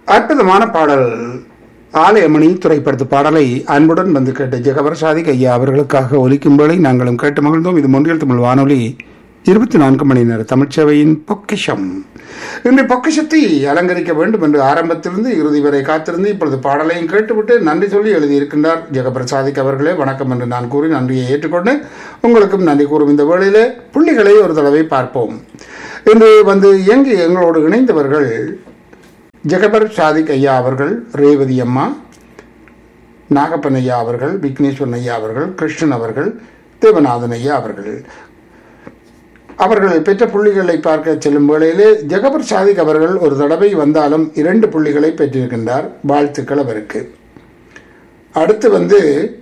அற்புதமான பாடல் ஆலயமணி திரைப்படத்து பாடலை அன்புடன் வந்து கேட்ட ஜெகபரசாதிக் ஐயா அவர்களுக்காக ஒலிக்கும் வேளை நாங்களும் கேட்டு மகிழ்ந்தோம் இது மொன்றியல் தமிழ் வானொலி இருபத்தி நான்கு மணி நேர தமிழ்ச்சேவையின் பொக்கிஷம் இன்று பொக்கிஷத்தை அலங்கரிக்க வேண்டும் என்று ஆரம்பத்திலிருந்து இறுதி வரை காத்திருந்து இப்பொழுது பாடலையும் கேட்டுவிட்டு நன்றி சொல்லி எழுதியிருக்கின்றார் ஜெகபிரசாதிக் அவர்களே வணக்கம் என்று நான் கூறி நன்றியை ஏற்றுக்கொண்டு உங்களுக்கும் நன்றி கூறும் இந்த வேளையிலே புள்ளிகளை ஒரு தடவை பார்ப்போம் இன்று வந்து இயங்கி எங்களோடு இணைந்தவர்கள் ஜெகபர் சாதிக் ஐயா அவர்கள் ரேவதி அம்மா நாகப்பன் ஐயா அவர்கள் விக்னேஸ்வரன் ஐயா அவர்கள் கிருஷ்ணன் அவர்கள் தேவநாதன் ஐயா அவர்கள் அவர்கள் பெற்ற புள்ளிகளை பார்க்க செல்லும் வேளையிலே ஜெகபர் சாதிக் அவர்கள் ஒரு தடவை வந்தாலும் இரண்டு புள்ளிகளை பெற்றிருக்கின்றார் வாழ்த்துக்கள் அவருக்கு அடுத்து வந்து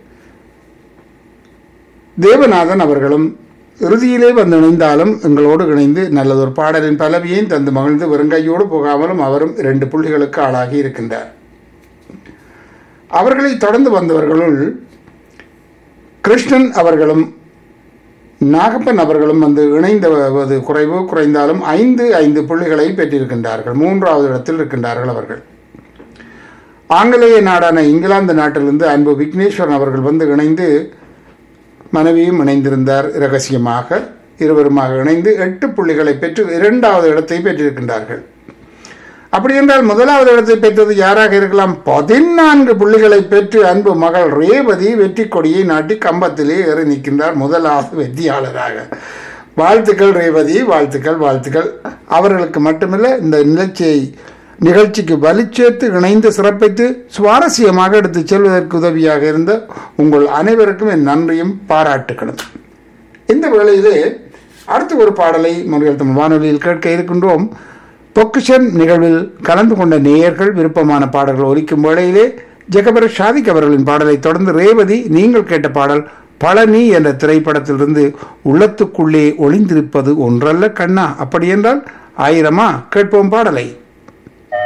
தேவநாதன் அவர்களும் இறுதியிலே வந்து இணைந்தாலும் எங்களோடு இணைந்து நல்லதொரு பாடலின் பலவியையும் தந்து மகிழ்ந்து வெறுங்கையோடு போகாமலும் அவரும் இரண்டு புள்ளிகளுக்கு ஆளாகி இருக்கின்றார் அவர்களை தொடர்ந்து வந்தவர்களுள் கிருஷ்ணன் அவர்களும் நாகப்பன் அவர்களும் வந்து இணைந்தவது குறைவு குறைந்தாலும் ஐந்து ஐந்து புள்ளிகளை பெற்றிருக்கின்றார்கள் மூன்றாவது இடத்தில் இருக்கின்றார்கள் அவர்கள் ஆங்கிலேய நாடான இங்கிலாந்து நாட்டிலிருந்து அன்பு விக்னேஸ்வரன் அவர்கள் வந்து இணைந்து மனைவியும் இணைந்திருந்தார் இரகசியமாக இருவருமாக இணைந்து எட்டு புள்ளிகளை பெற்று இரண்டாவது இடத்தை பெற்றிருக்கின்றார்கள் அப்படி என்றால் முதலாவது இடத்தை பெற்றது யாராக இருக்கலாம் பதினான்கு புள்ளிகளை பெற்று அன்பு மகள் ரேவதி வெற்றி கொடியை நாட்டி கம்பத்திலே ஏறி நிற்கின்றார் முதலாவது வெற்றியாளராக வாழ்த்துக்கள் ரேவதி வாழ்த்துக்கள் வாழ்த்துக்கள் அவர்களுக்கு மட்டுமல்ல இந்த நிகழ்ச்சியை நிகழ்ச்சிக்கு வலிச்சேர்த்து இணைந்து சிறப்பித்து சுவாரஸ்யமாக எடுத்து செல்வதற்கு உதவியாக இருந்த உங்கள் அனைவருக்கும் என் நன்றியும் பாராட்டுகளும் இந்த வேளையிலே அடுத்த ஒரு பாடலை முறையில் தமிழ் வானொலியில் கேட்க இருக்கின்றோம் பொக்கிஷன் நிகழ்வில் கலந்து கொண்ட நேயர்கள் விருப்பமான பாடல்கள் ஒலிக்கும் வேளையிலே ஜெகபர ஷாதிக் அவர்களின் பாடலை தொடர்ந்து ரேவதி நீங்கள் கேட்ட பாடல் பழனி என்ற திரைப்படத்திலிருந்து உள்ளத்துக்குள்ளே ஒளிந்திருப்பது ஒன்றல்ல கண்ணா அப்படி என்றால் ஆயிரமா கேட்போம் பாடலை